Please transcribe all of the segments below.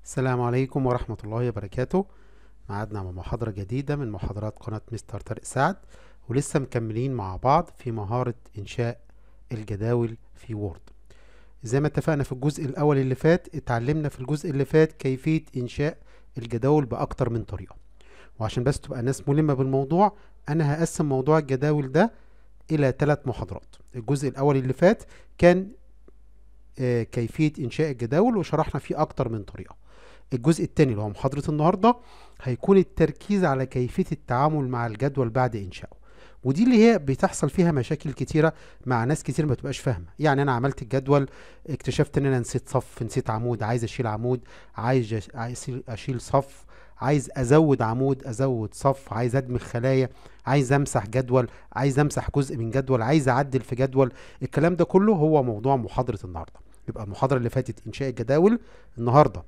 السلام عليكم ورحمة الله وبركاته معادنا مع محاضرة جديدة من محاضرات قناة مستر طارق سعد ولسه مكملين مع بعض في مهارة إنشاء الجداول في وورد زي ما اتفقنا في الجزء الأول اللي فات اتعلمنا في الجزء اللي فات كيفية إنشاء الجداول بأكتر من طريقة وعشان بس تبقى ناس ملمة بالموضوع أنا هقسم موضوع الجداول ده إلى ثلاث محاضرات الجزء الأول اللي فات كان آه، كيفية إنشاء الجداول وشرحنا فيه أكتر من طريقة الجزء الثاني اللي هو محاضرة النهاردة هيكون التركيز على كيفية التعامل مع الجدول بعد إنشائه ودي اللي هي بتحصل فيها مشاكل كتيرة مع ناس كتير ما تبقاش فاهمة يعني أنا عملت الجدول اكتشفت إن أنا نسيت صف نسيت عمود عايز أشيل عمود عايز أش- عايز أشيل صف عايز أزود عمود أزود صف عايز أدمج خلايا عايز أمسح جدول عايز أمسح جزء من جدول عايز أعدل في جدول الكلام ده كله هو موضوع محاضرة النهاردة يبقى المحاضرة اللي فاتت إنشاء الجداول النهاردة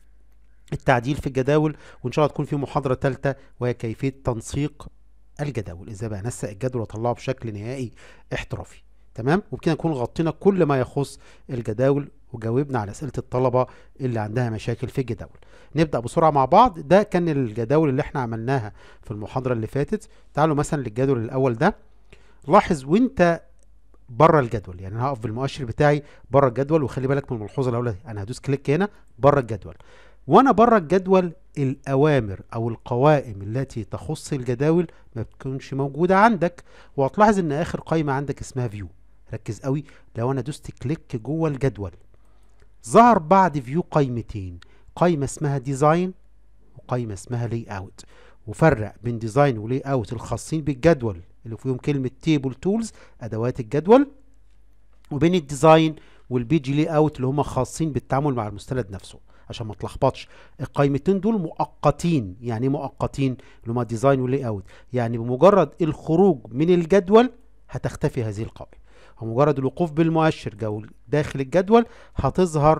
التعديل في الجداول وان شاء الله تكون في محاضره ثالثه وهي كيفيه تنسيق الجداول ازاي بقى انسق الجدول واطلعه بشكل نهائي احترافي تمام وبكده نكون غطينا كل ما يخص الجداول وجاوبنا على اسئله الطلبه اللي عندها مشاكل في الجداول نبدا بسرعه مع بعض ده كان الجداول اللي احنا عملناها في المحاضره اللي فاتت تعالوا مثلا للجدول الاول ده لاحظ وانت بره الجدول يعني انا هقف بالمؤشر بتاعي بره الجدول وخلي بالك من الملحوظه الاولى دي انا هدوس كليك هنا بره الجدول وانا بره الجدول الاوامر او القوائم التي تخص الجداول ما بتكونش موجوده عندك وهتلاحظ ان اخر قائمه عندك اسمها فيو ركز قوي لو انا دوست كليك جوه الجدول ظهر بعد فيو قائمتين قائمه اسمها ديزاين وقائمه اسمها لي اوت وفرق بين ديزاين ولي اوت الخاصين بالجدول اللي فيهم كلمه تيبل تولز ادوات الجدول وبين الديزاين والبيجي لي اوت اللي هم خاصين بالتعامل مع المستند نفسه عشان ما تلخبطش القائمتين دول مؤقتين يعني ايه مؤقتين اللي هم ديزاين ولي اوت يعني بمجرد الخروج من الجدول هتختفي هذه القائمه ومجرد الوقوف بالمؤشر جو داخل الجدول هتظهر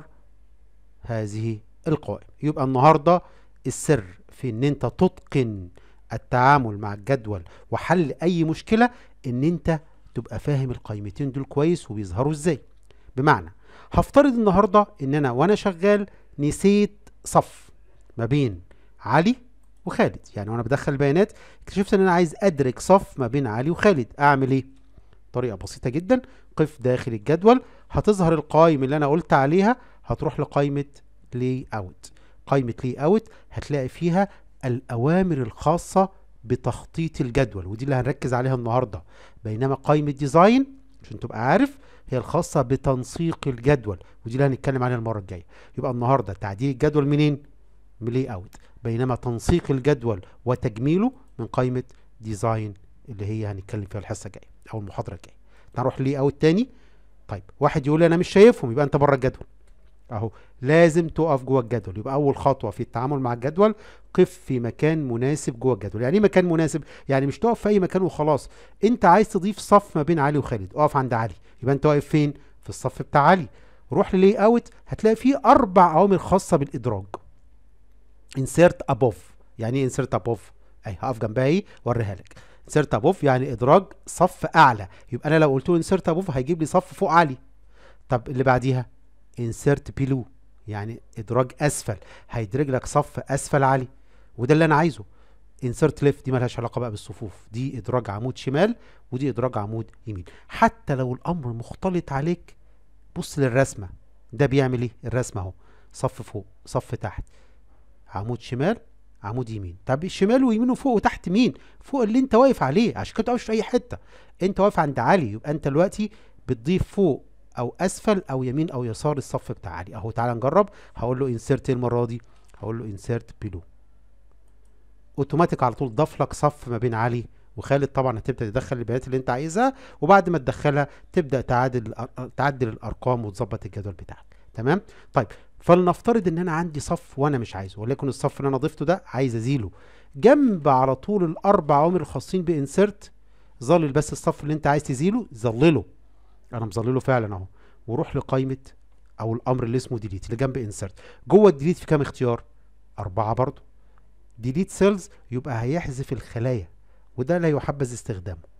هذه القوائم يبقى النهارده السر في ان انت تتقن التعامل مع الجدول وحل اي مشكله ان انت تبقى فاهم القائمتين دول كويس وبيظهروا ازاي بمعنى هفترض النهارده ان انا وانا شغال نسيت صف ما بين علي وخالد يعني وانا بدخل البيانات اكتشفت ان انا عايز ادرك صف ما بين علي وخالد اعمل ايه طريقه بسيطه جدا قف داخل الجدول هتظهر القائمه اللي انا قلت عليها هتروح لقائمه لي اوت قائمه لي اوت هتلاقي فيها الاوامر الخاصه بتخطيط الجدول ودي اللي هنركز عليها النهارده بينما قائمه ديزاين عشان تبقى عارف هي الخاصه بتنسيق الجدول ودي اللي هنتكلم عليها المره الجايه يبقى النهارده تعديل الجدول منين من لي اوت بينما تنسيق الجدول وتجميله من قائمه ديزاين اللي هي هنتكلم فيها الحصه الجايه او المحاضره الجايه نروح لي اوت تاني طيب واحد يقول لي انا مش شايفهم يبقى انت بره الجدول اهو لازم تقف جوه الجدول يبقى اول خطوه في التعامل مع الجدول قف في مكان مناسب جوه الجدول يعني ايه مكان مناسب يعني مش تقف في اي مكان وخلاص انت عايز تضيف صف ما بين علي وخالد اقف عند علي يبقى انت واقف فين في الصف بتاع علي روح للي اوت هتلاقي فيه اربع اوامر خاصه بالادراج insert above يعني ايه insert above اهي هقف جنبها اهي واوريها لك insert above يعني ادراج صف اعلى يبقى انا لو قلت له insert above هيجيب لي صف فوق علي طب اللي بعديها insert below يعني ادراج اسفل هيدرج لك صف اسفل علي وده اللي انا عايزه insert left دي مالهاش علاقه بقى بالصفوف دي ادراج عمود شمال ودي ادراج عمود يمين حتى لو الامر مختلط عليك بص للرسمه ده بيعمل ايه الرسمه اهو صف فوق صف تحت عمود شمال عمود يمين طب الشمال ويمين وفوق وتحت مين فوق اللي انت واقف عليه عشان كده تقفش في اي حته انت واقف عند علي يبقى انت دلوقتي بتضيف فوق او اسفل او يمين او يسار الصف بتاع علي اهو تعالى نجرب هقول له انسيرت المره دي هقول له انسيرت بيلو اوتوماتيك على طول ضاف لك صف ما بين علي وخالد طبعا هتبدا تدخل البيانات اللي انت عايزها وبعد ما تدخلها تبدا تعادل الأر- تعدل الارقام وتظبط الجدول بتاعك تمام طيب فلنفترض ان انا عندي صف وانا مش عايزه ولكن الصف اللي انا ضفته ده عايز ازيله جنب على طول الاربع عوامل الخاصين بانسرت ظلل بس الصف اللي انت عايز تزيله ظلله انا مظلله فعلا اهو وروح لقائمه او الامر اللي اسمه ديليت اللي جنب انسرت جوه الديليت في كام اختيار اربعه برضو ديليت سيلز يبقى هيحذف الخلايا وده لا يحبذ استخدامه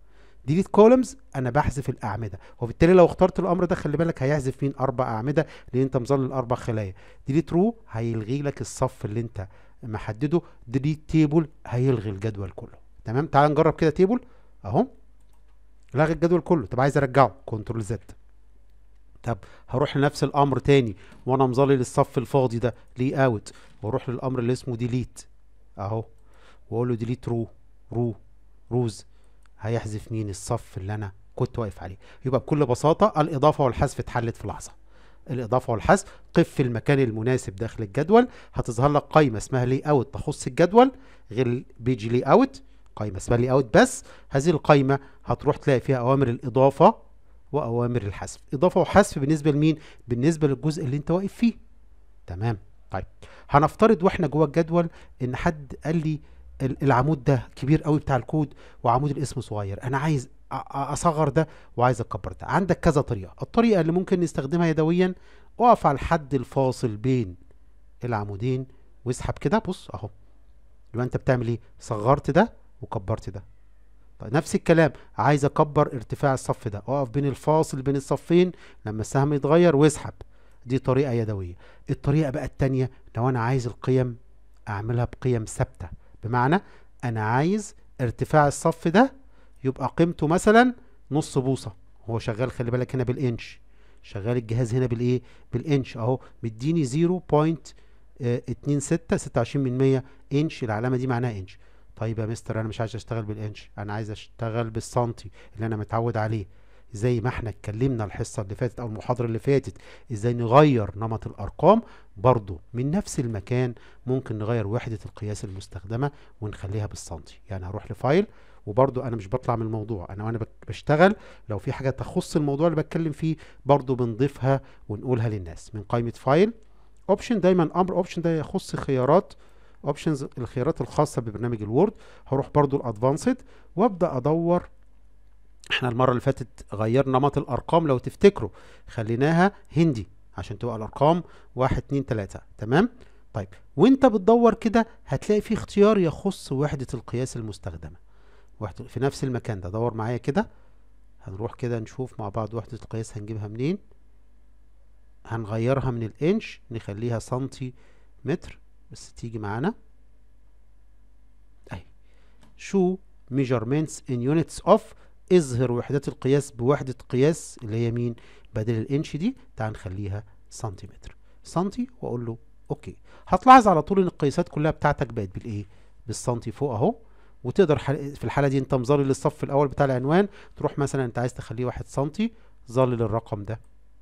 ديليت كولمز انا بحذف الاعمده وبالتالي لو اخترت الامر ده خلي بالك هيحذف مين اربع اعمده لان انت مظلل اربع خلايا ديليت رو هيلغي لك الصف اللي انت محدده ديليت تيبل هيلغي الجدول كله تمام تعال نجرب كده تيبل اهو لغي الجدول كله طب عايز ارجعه كنترول زد طب هروح لنفس الامر تاني وانا مظلل الصف الفاضي ده ليه اوت واروح للامر اللي اسمه ديليت اهو واقول له ديليت رو رو روز هيحذف مين الصف اللي انا كنت واقف عليه يبقى بكل بساطه الاضافه والحذف اتحلت في لحظه الاضافه والحذف قف في المكان المناسب داخل الجدول هتظهر لك قائمه اسمها لي اوت تخص الجدول غير بيج لي اوت قائمه اسمها لي اوت بس هذه القائمه هتروح تلاقي فيها اوامر الاضافه واوامر الحذف اضافه وحذف بالنسبه لمين بالنسبه للجزء اللي انت واقف فيه تمام طيب هنفترض واحنا جوه الجدول ان حد قال لي العمود ده كبير قوي بتاع الكود وعمود الاسم صغير انا عايز اصغر ده وعايز اكبر ده عندك كذا طريقه الطريقه اللي ممكن نستخدمها يدويا اقف على الحد الفاصل بين العمودين واسحب كده بص اهو يبقى انت بتعمل ايه صغرت ده وكبرت ده طيب نفس الكلام عايز اكبر ارتفاع الصف ده اقف بين الفاصل بين الصفين لما السهم يتغير واسحب دي طريقه يدويه الطريقه بقى التانية لو انا عايز القيم اعملها بقيم ثابته بمعنى انا عايز ارتفاع الصف ده يبقى قيمته مثلا نص بوصه هو شغال خلي بالك هنا بالانش شغال الجهاز هنا بالايه بالانش اهو مديني 0.26 26 من 100 انش العلامه دي معناها انش طيب يا مستر انا مش عايز اشتغل بالانش انا عايز اشتغل بالسنتي اللي انا متعود عليه زي ما احنا اتكلمنا الحصه اللي فاتت او المحاضره اللي فاتت ازاي نغير نمط الارقام برضو من نفس المكان ممكن نغير وحده القياس المستخدمه ونخليها بالسنتي يعني هروح لفايل وبرضو انا مش بطلع من الموضوع انا وانا بشتغل لو في حاجه تخص الموضوع اللي بتكلم فيه برضو بنضيفها ونقولها للناس من قائمه فايل اوبشن دايما امر اوبشن ده يخص خيارات اوبشنز الخيارات الخاصه ببرنامج الوورد هروح برضو الادفانسد وابدا ادور احنا المره اللي فاتت غيرنا نمط الارقام لو تفتكروا خليناها هندي عشان تبقى الارقام واحد اتنين تلاتة تمام طيب وانت بتدور كده هتلاقي في اختيار يخص وحدة القياس المستخدمة وحدة في نفس المكان ده دور معايا كده هنروح كده نشوف مع بعض وحدة القياس هنجيبها منين هنغيرها من الانش نخليها سنتي متر بس تيجي معانا اهي شو measurements in units of اظهر وحدات القياس بوحدة قياس اللي هي مين بدل الانش دي تعال نخليها سنتيمتر سنتي واقول له اوكي هتلاحظ على طول ان القياسات كلها بتاعتك بقت بالايه بالسنتي فوق اهو وتقدر في الحالة دي انت مظلل الصف الاول بتاع العنوان تروح مثلا انت عايز تخليه واحد سنتي ظلل الرقم ده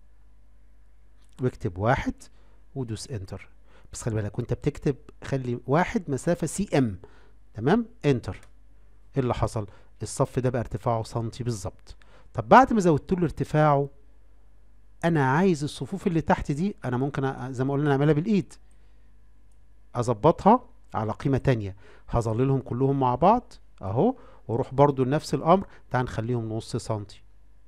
واكتب واحد ودوس انتر بس خلي بالك وانت بتكتب خلي واحد مسافة سي ام تمام انتر ايه اللي حصل الصف ده بقى ارتفاعه سنتي بالظبط طب بعد ما زودت له ارتفاعه انا عايز الصفوف اللي تحت دي انا ممكن زي ما قلنا نعملها بالايد اظبطها على قيمة تانية هظللهم كلهم مع بعض اهو واروح برضو لنفس الامر تعال نخليهم نص سنتي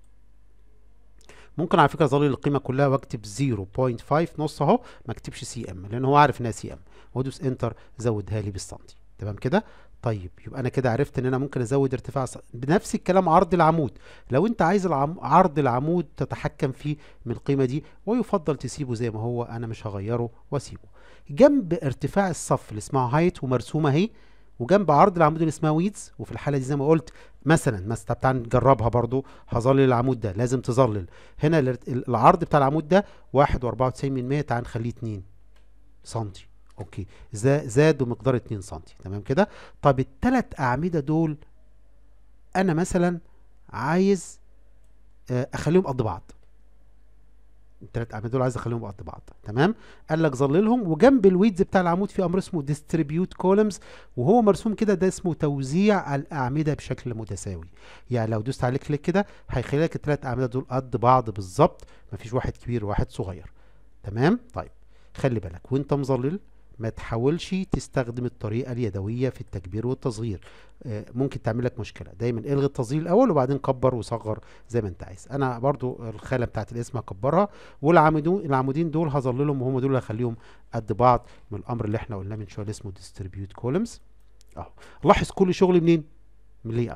ممكن على فكره اظلل القيمه كلها واكتب 0.5 نص اهو ما اكتبش سي ام لان هو عارف انها سي ام وادوس انتر زودها لي بالسنتي تمام كده طيب يبقى انا كده عرفت ان انا ممكن ازود ارتفاع ص... بنفس الكلام عرض العمود لو انت عايز العم... عرض العمود تتحكم فيه من القيمه دي ويفضل تسيبه زي ما هو انا مش هغيره واسيبه جنب ارتفاع الصف اللي اسمها هايت ومرسومه اهي وجنب عرض العمود اللي اسمها ويدز وفي الحاله دي زي ما قلت مثلا مثلا تعال نجربها برضو هظلل العمود ده لازم تظلل هنا العرض بتاع العمود ده واحد واربعة وتسعين من مية تعال نخليه اتنين سنتي اوكي زاد بمقدار 2 سم تمام كده طب الثلاث اعمده دول انا مثلا عايز اخليهم قد بعض الثلاث اعمده دول عايز اخليهم قد بعض تمام قال لك ظللهم وجنب الويدز بتاع العمود في امر اسمه ديستريبيوت كولمز وهو مرسوم كده ده اسمه توزيع الاعمده بشكل متساوي يعني لو دوست عليه كليك كده هيخلي لك الثلاث اعمده دول قد بعض بالظبط مفيش واحد كبير وواحد صغير تمام طيب خلي بالك وانت مظلل ما تحاولش تستخدم الطريقه اليدويه في التكبير والتصغير ممكن تعمل لك مشكله دايما الغي التصغير الاول وبعدين كبر وصغر زي ما انت عايز انا برضو الخانه بتاعت الاسم هكبرها والعمودين العمودين دول هظللهم وهم دول اللي هخليهم قد بعض من الامر اللي احنا قلناه من شويه اللي اسمه ديستريبيوت كولمز اهو لاحظ كل شغل منين من لي اوت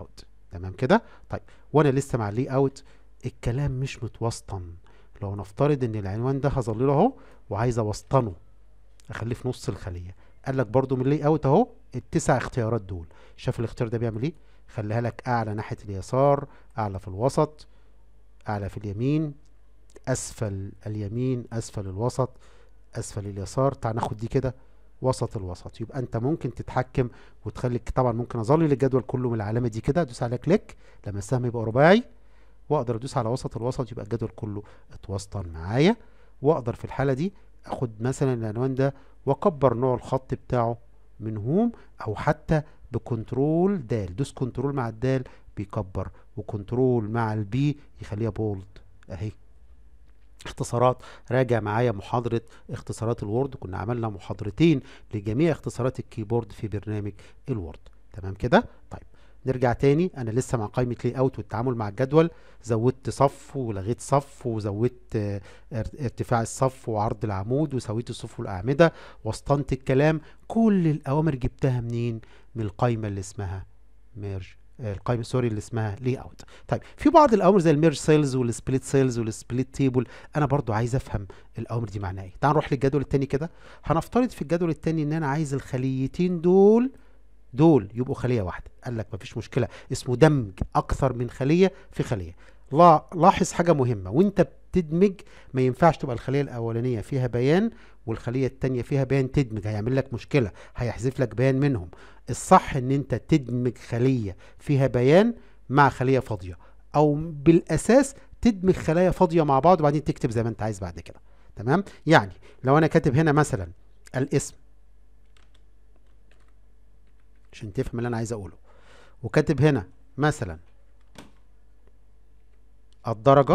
تمام كده طيب وانا لسه مع اللي اوت الكلام مش متوسطن لو نفترض ان العنوان ده هظلله اهو وعايز اوسطنه اخليه في نص الخليه قال لك برضو من اللي اوت اهو التسع اختيارات دول شاف الاختيار ده بيعمل ايه خليها لك اعلى ناحيه اليسار اعلى في الوسط اعلى في اليمين اسفل اليمين اسفل الوسط اسفل اليسار تعال ناخد دي كده وسط الوسط يبقى انت ممكن تتحكم وتخلي طبعا ممكن اظلل الجدول كله من العلامه دي كده ادوس على كليك لما السهم يبقى رباعي واقدر ادوس على وسط الوسط يبقى الجدول كله اتوسطن معايا واقدر في الحاله دي اخد مثلا العنوان ده واكبر نوع الخط بتاعه من هوم او حتى بكنترول دال دوس كنترول مع الدال بيكبر وكنترول مع البي يخليها بولد اهي اختصارات راجع معايا محاضرة اختصارات الوورد كنا عملنا محاضرتين لجميع اختصارات الكيبورد في برنامج الوورد تمام كده طيب نرجع تاني انا لسه مع قائمه لي اوت والتعامل مع الجدول زودت صف ولغيت صف وزودت اه ارتفاع الصف وعرض العمود وسويت الصف والاعمده وسطنت الكلام كل الاوامر جبتها منين من القائمه اللي اسمها ميرج القائمه سوري اللي اسمها لي اوت طيب في بعض الاوامر زي الميرج سيلز والسبليت سيلز والسبليت تيبل انا برضو عايز افهم الاوامر دي معناها ايه تعال نروح للجدول التاني كده هنفترض في الجدول التاني ان انا عايز الخليتين دول دول يبقوا خليه واحده قال لك مفيش مشكله اسمه دمج اكثر من خليه في خليه لا لاحظ حاجه مهمه وانت بتدمج ما ينفعش تبقى الخليه الاولانيه فيها بيان والخليه الثانيه فيها بيان تدمج هيعمل لك مشكله هيحذف لك بيان منهم الصح ان انت تدمج خليه فيها بيان مع خليه فاضيه او بالاساس تدمج خلايا فاضيه مع بعض وبعدين تكتب زي ما انت عايز بعد كده تمام يعني لو انا كاتب هنا مثلا الاسم عشان تفهم اللي انا عايز اقوله وكاتب هنا مثلا الدرجة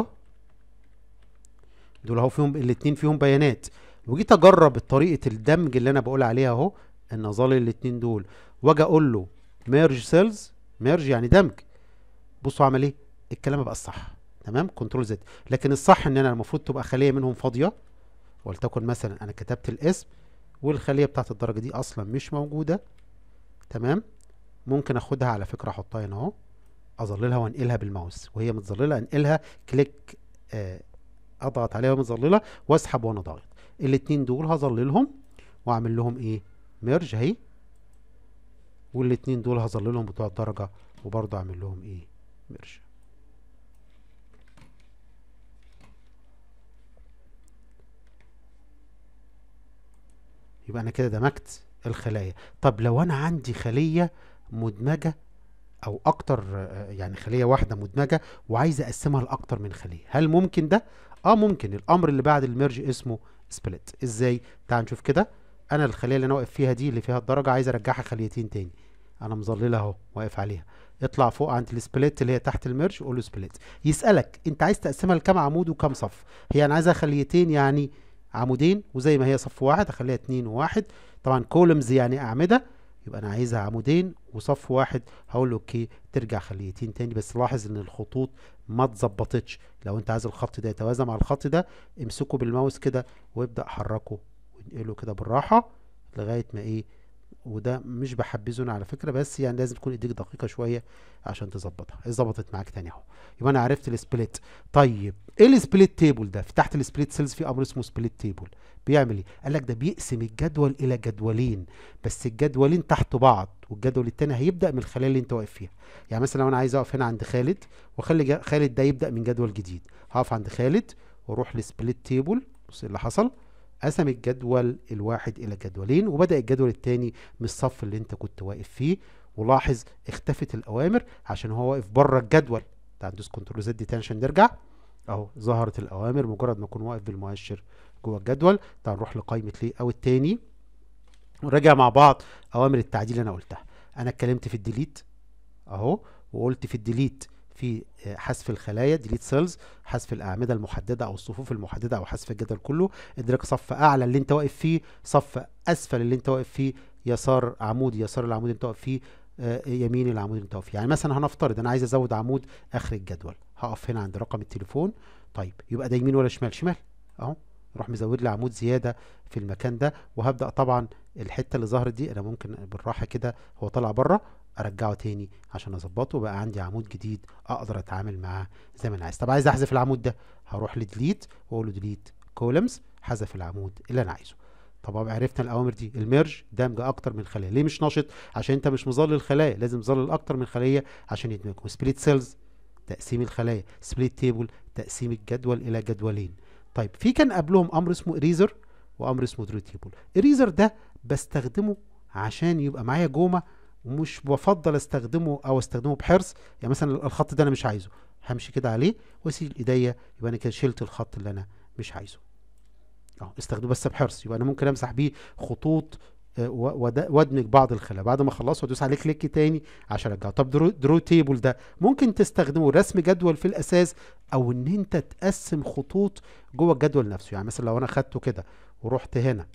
دول اهو فيهم الاتنين فيهم بيانات وجيت اجرب طريقة الدمج اللي انا بقول عليها اهو ان اظل الاتنين دول واجي اقول له ميرج سيلز ميرج يعني دمج بصوا عمل ايه الكلام بقى الصح تمام كنترول زد لكن الصح ان انا المفروض تبقى خليه منهم فاضيه ولتكن مثلا انا كتبت الاسم والخليه بتاعت الدرجه دي اصلا مش موجوده تمام ممكن اخدها على فكره احطها هنا اهو اظللها وانقلها بالماوس وهي متظلله انقلها كليك آه اضغط عليها متظلله واسحب وانا ضاغط الاتنين دول هظللهم واعمل لهم ايه ميرج اهي والاتنين دول هظللهم بتوع الدرجه وبرضه اعمل لهم ايه ميرج يبقى انا كده دمجت الخلايا طب لو انا عندي خليه مدمجه او اكتر يعني خليه واحده مدمجه وعايز اقسمها لاكتر من خليه هل ممكن ده اه ممكن الامر اللي بعد الميرج اسمه سبليت ازاي تعال نشوف كده انا الخليه اللي انا واقف فيها دي اللي فيها الدرجه عايز ارجعها خليتين تاني انا مظللها اهو واقف عليها اطلع فوق عند السبليت اللي هي تحت الميرج قول له سبليت يسالك انت عايز تقسمها لكام عمود وكام صف هي انا عايزها خليتين يعني عمودين وزي ما هي صف واحد اخليها اتنين وواحد طبعا كولمز يعني اعمده يبقى انا عايزها عمودين وصف واحد هقول له اوكي ترجع خليتين تاني بس لاحظ ان الخطوط ما اتظبطتش لو انت عايز الخط ده يتوازى مع الخط ده امسكه بالماوس كده وابدا حركه وانقله كده بالراحه لغايه ما ايه وده مش بحبذه انا على فكره بس يعني لازم تكون ايديك دقيقه شويه عشان تظبطها ظبطت معاك تاني اهو يبقى انا عرفت السبليت طيب ايه السبليت تيبل ده في تحت السبليت سيلز في امر اسمه سبليت تيبل بيعمل ايه قال لك ده بيقسم الجدول الى جدولين بس الجدولين تحت بعض والجدول التاني هيبدا من الخليه اللي انت واقف فيها يعني مثلا لو انا عايز اقف هنا عند خالد واخلي خالد ده يبدا من جدول جديد هقف عند خالد واروح لسبليت تيبل بص اللي حصل قسم الجدول الواحد الى جدولين وبدا الجدول الثاني من الصف اللي انت كنت واقف فيه ولاحظ اختفت الاوامر عشان هو واقف بره الجدول تعال ندوس كنترول زد تاني عشان نرجع اهو ظهرت الاوامر مجرد ما اكون واقف بالمؤشر جوه الجدول تعال نروح لقائمه لي او التاني ونراجع مع بعض اوامر التعديل اللي انا قلتها انا اتكلمت في الديليت اهو وقلت في الديليت في حذف الخلايا ديليت سيلز حذف الاعمده المحدده او الصفوف المحدده او حذف الجدول كله ادراك صف اعلى اللي انت واقف فيه صف اسفل اللي انت واقف فيه يسار عمود يسار العمود اللي انت واقف فيه يمين العمود اللي انت واقف فيه يعني مثلا هنفترض انا عايز ازود عمود اخر الجدول هقف هنا عند رقم التليفون طيب يبقى ده يمين ولا شمال شمال اهو اروح مزود لي عمود زياده في المكان ده وهبدا طبعا الحته اللي ظهرت دي انا ممكن بالراحه كده هو طالع بره ارجعه تاني عشان اظبطه بقى عندي عمود جديد اقدر اتعامل معاه زي ما انا عايز طب عايز احذف العمود ده هروح لديليت واقول له ديليت كولمز حذف العمود اللي انا عايزه طبعا عرفنا الاوامر دي الميرج دمج اكتر من خليه ليه مش نشط عشان انت مش مظلل الخلايا لازم تظلل اكتر من خليه عشان يدمجوا سبليت سيلز تقسيم الخلايا سبليت تيبل تقسيم الجدول الى جدولين طيب في كان قبلهم امر اسمه اريزر وامر اسمه درو تيبل اريزر ده بستخدمه عشان يبقى معايا جومه ومش بفضل استخدمه او استخدمه بحرص يعني مثلا الخط ده انا مش عايزه همشي كده عليه واسيب ايديا يبقى انا كده شلت الخط اللي انا مش عايزه اه استخدمه بس بحرص يبقى انا ممكن امسح بيه خطوط آه، وادمج بعض الخلايا بعد ما اخلصه ادوس عليه كليك تاني عشان ارجعه طب درو, درو تيبل ده ممكن تستخدمه رسم جدول في الاساس او ان انت تقسم خطوط جوه الجدول نفسه يعني مثلا لو انا خدته كده ورحت هنا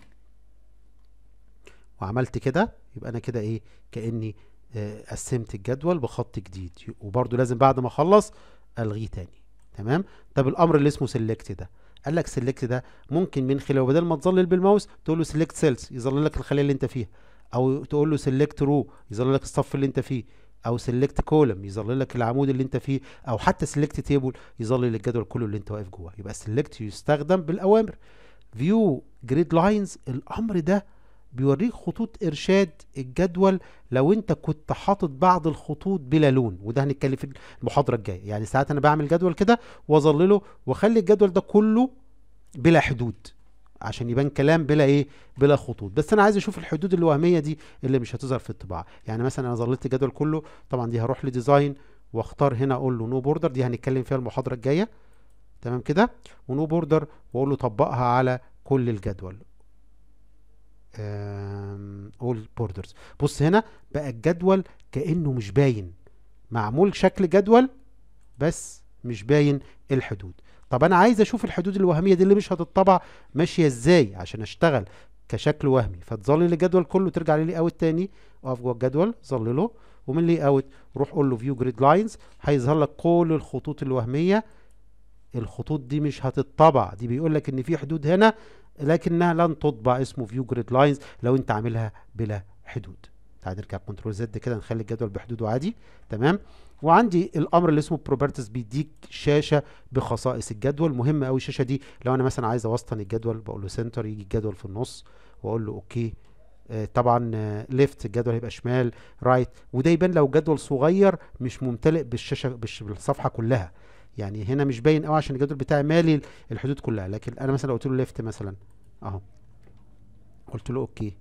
وعملت كده يبقى انا كده ايه كاني آه، قسمت الجدول بخط جديد وبرده لازم بعد ما اخلص الغيه تاني تمام طب الامر اللي اسمه سيلكت ده قال لك سيلكت ده ممكن من خلاله بدل ما تظلل بالماوس تقول له سيلكت سيلز يظلل لك الخليه اللي انت فيها او تقول له سيلكت رو يظلل لك الصف اللي انت فيه او سيلكت كولم يظلل لك العمود اللي انت فيه او حتى سيلكت تيبل يظلل الجدول كله اللي انت واقف جواه يبقى سيلكت يستخدم بالاوامر فيو جريد لاينز الامر ده بيوريك خطوط ارشاد الجدول لو انت كنت حاطط بعض الخطوط بلا لون وده هنتكلم في المحاضره الجايه يعني ساعات انا بعمل جدول كده واظلله واخلي الجدول ده كله بلا حدود عشان يبان كلام بلا ايه بلا خطوط بس انا عايز اشوف الحدود الوهميه دي اللي مش هتظهر في الطباعه يعني مثلا انا ظللت الجدول كله طبعا دي هروح لديزاين واختار هنا اقول له نو بوردر دي هنتكلم فيها المحاضره الجايه تمام كده ونو بوردر واقول له طبقها على كل الجدول اول بوردرز بص هنا بقى الجدول كانه مش باين معمول شكل جدول بس مش باين الحدود طب انا عايز اشوف الحدود الوهميه دي اللي مش هتطبع ماشيه ازاي عشان اشتغل كشكل وهمي فتظلل الجدول كله ترجع لي اوت تاني اقف جوه الجدول ظلله ومن لي اوت روح قول له فيو جريد لاينز هيظهر لك كل الخطوط الوهميه الخطوط دي مش هتطبع دي بيقول لك ان في حدود هنا لكنها لن تطبع اسمه فيو جريد لاينز لو انت عاملها بلا حدود تعال نرجع كنترول زد كده نخلي الجدول بحدوده عادي تمام وعندي الامر اللي اسمه بروبرتيز بيديك شاشه بخصائص الجدول مهم قوي الشاشه دي لو انا مثلا عايز اوسطن الجدول بقول له سنتر يجي الجدول في النص واقول له اوكي آه طبعا آه ليفت الجدول هيبقى شمال رايت وده يبان لو جدول صغير مش ممتلئ بالشاشه بالصفحه كلها يعني هنا مش باين قوي عشان الجدول بتاعي مالي الحدود كلها لكن انا مثلا لو قلت له ليفت مثلا اهو قلت له اوكي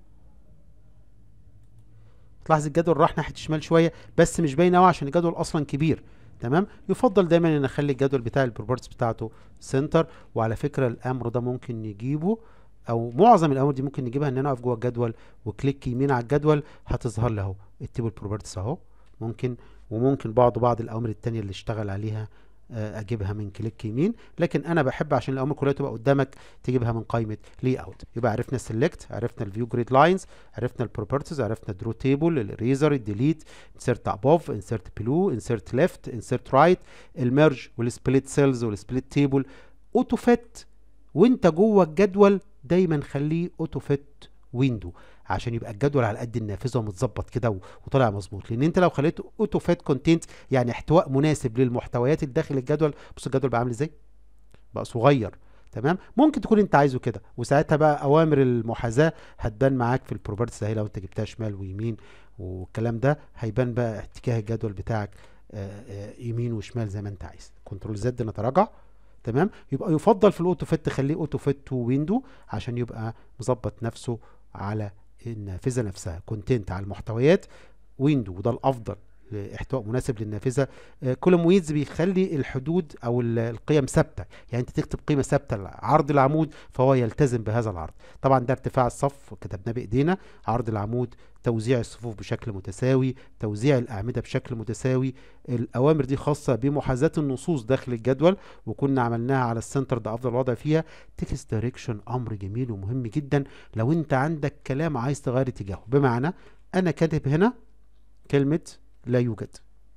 تلاحظ الجدول راح ناحيه الشمال شويه بس مش باين قوي عشان الجدول اصلا كبير تمام يفضل دايما ان اخلي الجدول بتاع البروبرتس بتاعته سنتر وعلى فكره الامر ده ممكن نجيبه او معظم الامور دي ممكن نجيبها ان انا اقف جوه الجدول وكليك يمين على الجدول هتظهر لي اهو التيبل بروبرتس اهو ممكن وممكن بعض بعض الاوامر التانية اللي اشتغل عليها آه، اجيبها من كليك يمين لكن انا بحب عشان الامر كلها تبقى قدامك تجيبها من قائمه لي اوت يبقى عرفنا السلكت عرفنا الفيو جريد لاينز عرفنا البروبرتيز عرفنا الدرو تيبل الريزر الديليت انسرت ابوف انسرت بلو انسرت ليفت انسرت رايت الميرج والسبليت سيلز والسبليت تيبل اوتو فيت وانت جوه الجدول دايما خليه اوتو فيت ويندو عشان يبقى الجدول على قد النافذه ومتظبط كده وطالع مظبوط لان انت لو خليته اوتو فات كونتنت يعني احتواء مناسب للمحتويات الداخل الجدول بص الجدول بقى عامل ازاي بقى صغير تمام ممكن تكون انت عايزه كده وساعتها بقى اوامر المحاذاه هتبان معاك في البروبرتيز اهي لو انت جبتها شمال ويمين والكلام ده هيبان بقى اتجاه الجدول بتاعك آآ آآ يمين وشمال زي ما انت عايز كنترول زد نتراجع تمام يبقى يفضل في الاوتو فيت تخليه اوتو فيت تو ويندو عشان يبقى مظبط نفسه على النافذه نفسها كونتنت على المحتويات ويندو وده الافضل احتواء مناسب للنافذه آه، كولوم ويدز بيخلي الحدود او القيم ثابته يعني انت تكتب قيمه ثابته عرض العمود فهو يلتزم بهذا العرض طبعا ده ارتفاع الصف كتبناه بايدينا عرض العمود توزيع الصفوف بشكل متساوي توزيع الاعمده بشكل متساوي الاوامر دي خاصه بمحاذاه النصوص داخل الجدول وكنا عملناها على السنتر ده افضل وضع فيها تكست دايركشن امر جميل ومهم جدا لو انت عندك كلام عايز تغير اتجاهه بمعنى انا كاتب هنا كلمه لا يوجد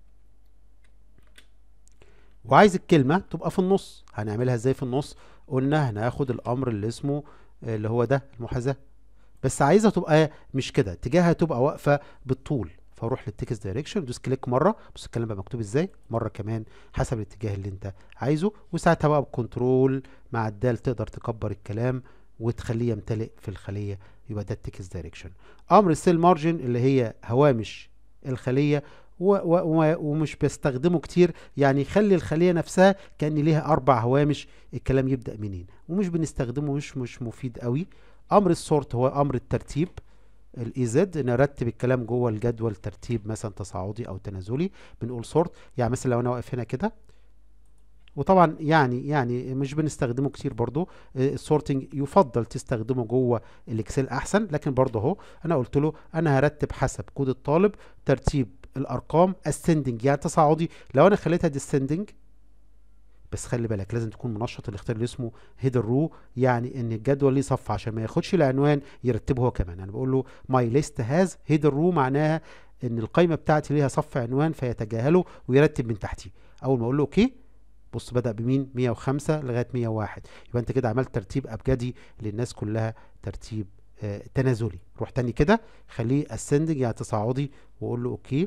وعايز الكلمة تبقى في النص هنعملها ازاي في النص قلنا هناخد الامر اللي اسمه آه، اللي هو ده المحاذاة بس عايزها تبقى مش كده اتجاهها تبقى واقفة بالطول فاروح للتكست دايركشن دوس كليك مره بص الكلام بقى مكتوب ازاي مره كمان حسب الاتجاه اللي انت عايزه وساعتها بقى بكنترول مع الدال تقدر تكبر الكلام وتخليه يمتلئ في الخليه يبقى ده التكست دايركشن امر السيل مارجن اللي هي هوامش الخليه و و ومش بستخدمه كتير يعني يخلي الخليه نفسها كان ليها اربع هوامش الكلام يبدا منين ومش بنستخدمه مش مش مفيد قوي امر السورت هو امر الترتيب الاي زد نرتب الكلام جوه الجدول ترتيب مثلا تصاعدي او تنازلي بنقول سورت يعني مثلا لو انا واقف هنا كده وطبعا يعني يعني مش بنستخدمه كتير برضو السورتنج يفضل تستخدمه جوه الاكسل احسن لكن برضو اهو انا قلت له انا هرتب حسب كود الطالب ترتيب الارقام ascending يعني تصاعدي لو انا خليتها descending بس خلي بالك لازم تكون منشط الاختيار اللي اسمه هيدر رو يعني ان الجدول ليه صف عشان ما ياخدش العنوان يرتبه هو كمان انا بقول له ماي ليست هاز هيدر رو معناها ان القائمه بتاعتي ليها صف عنوان فيتجاهله ويرتب من تحتيه اول ما اقول له اوكي بص بدا بمين 105 لغايه 101 يبقى انت كده عملت ترتيب ابجدي للناس كلها ترتيب آه تنازلي روح تاني كده خليه ascending يعني تصاعدي واقول له اوكي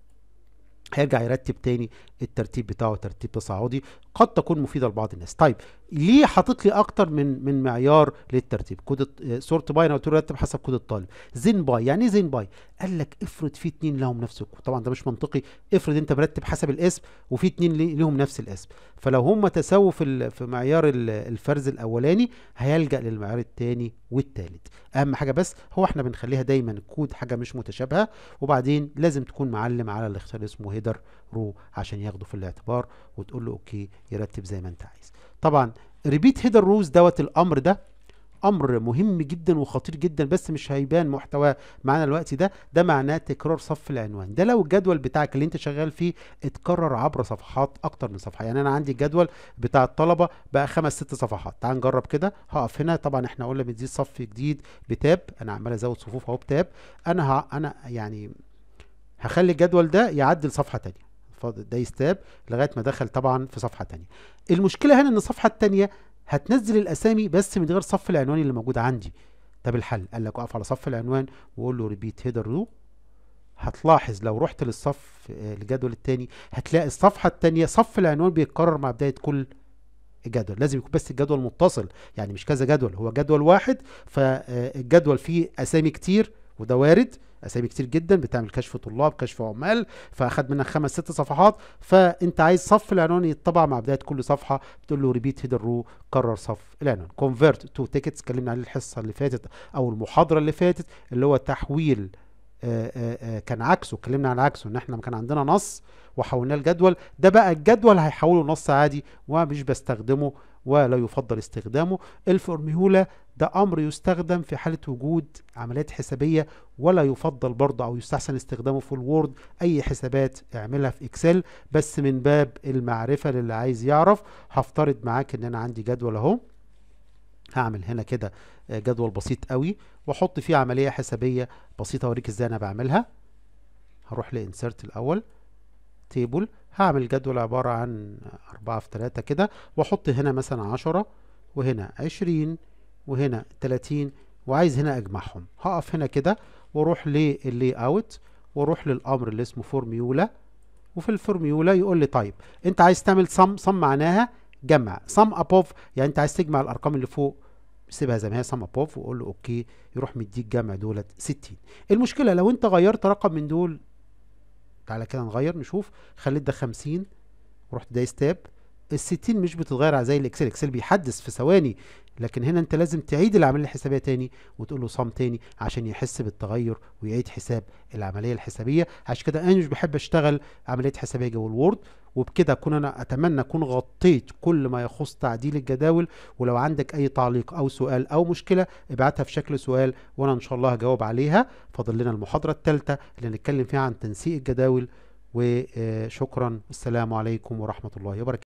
هيرجع يرتب تاني الترتيب بتاعه ترتيب تصاعدي قد تكون مفيده لبعض الناس طيب ليه حاطط لي اكتر من من معيار للترتيب كود سورت باي انا قلت له رتب حسب كود الطالب زين باي يعني ايه زين باي قال لك افرض في اتنين لهم نفس الكود طبعا ده مش منطقي افرض انت مرتب حسب الاسم وفي اتنين ليهم نفس الاسم فلو هم تساووا في في معيار الفرز الاولاني هيلجا للمعيار الثاني والثالث اهم حاجه بس هو احنا بنخليها دايما الكود حاجه مش متشابهه وبعدين لازم تكون معلم على الاختيار اسمه هيدر رو عشان ياخده في الاعتبار وتقول له اوكي يرتب زي ما انت عايز طبعا ريبيت هيدر روز دوت الامر ده امر مهم جدا وخطير جدا بس مش هيبان محتواه معانا الوقت ده ده معناه تكرار صف العنوان ده لو الجدول بتاعك اللي انت شغال فيه اتكرر عبر صفحات اكتر من صفحه يعني انا عندي الجدول بتاع الطلبه بقى خمس ست صفحات تعال نجرب كده هقف هنا طبعا احنا قلنا بنزيد صف جديد بتاب انا عمال ازود صفوف اهو بتاب انا ه... انا يعني هخلي الجدول ده يعدل صفحه تانية دايس تاب لغايه ما دخل طبعا في صفحه تانية المشكله هنا ان الصفحه التانية هتنزل الاسامي بس من غير صف العنوان اللي موجود عندي طب الحل قال لك اقف على صف العنوان وقول له ريبيت هيدر رو هتلاحظ لو رحت للصف الجدول الثاني هتلاقي الصفحه الثانيه صف العنوان بيتكرر مع بدايه كل جدول لازم يكون بس الجدول متصل يعني مش كذا جدول هو جدول واحد فالجدول فيه اسامي كتير وده وارد اسامي كتير جدا بتعمل كشف طلاب كشف عمال فاخد منك خمس ست صفحات فانت عايز صف العنوان يتطبع مع بدايه كل صفحه بتقول له ريبيت هيدر رو كرر صف العنوان كونفيرت تو تيكتس اتكلمنا عليه الحصه اللي فاتت او المحاضره اللي فاتت اللي هو تحويل آآ آآ كان عكسه اتكلمنا عن عكسه ان احنا كان عندنا نص وحولناه لجدول ده بقى الجدول هيحوله نص عادي ومش بستخدمه ولا يفضل استخدامه الفورميولا ده امر يستخدم في حاله وجود عمليات حسابيه ولا يفضل برضه او يستحسن استخدامه في الوورد اي حسابات اعملها في اكسل بس من باب المعرفه للي عايز يعرف هفترض معاك ان انا عندي جدول اهو هعمل هنا كده جدول بسيط قوي واحط فيه عمليه حسابيه بسيطه اوريك ازاي انا بعملها هروح لانسرت الاول تيبل هعمل جدول عبارة عن أربعة في تلاتة كده وأحط هنا مثلا عشرة وهنا عشرين وهنا تلاتين وعايز هنا أجمعهم هقف هنا كده وأروح للي أوت وأروح للأمر اللي اسمه فورميولا وفي الفورميولا يقول لي طيب أنت عايز تعمل صم صم معناها جمع صم أبوف يعني أنت عايز تجمع الأرقام اللي فوق سيبها زي ما هي سم ابوف وقول له اوكي يروح مديك جمع دولت 60 المشكله لو انت غيرت رقم من دول تعالى كده نغير نشوف خليت ده 50 ورحت دايس تاب ال 60 مش بتتغير زي الاكسل الاكسل بيحدث في ثواني لكن هنا انت لازم تعيد العمليه الحسابيه تاني وتقول له صم تاني عشان يحس بالتغير ويعيد حساب العمليه الحسابيه عشان كده انا مش بحب اشتغل عمليه حسابيه جوه الوورد وبكده اكون انا اتمنى اكون غطيت كل ما يخص تعديل الجداول ولو عندك اي تعليق او سؤال او مشكله ابعتها في شكل سؤال وانا ان شاء الله هجاوب عليها فاضل لنا المحاضره الثالثه اللي نتكلم فيها عن تنسيق الجداول وشكرا والسلام عليكم ورحمه الله وبركاته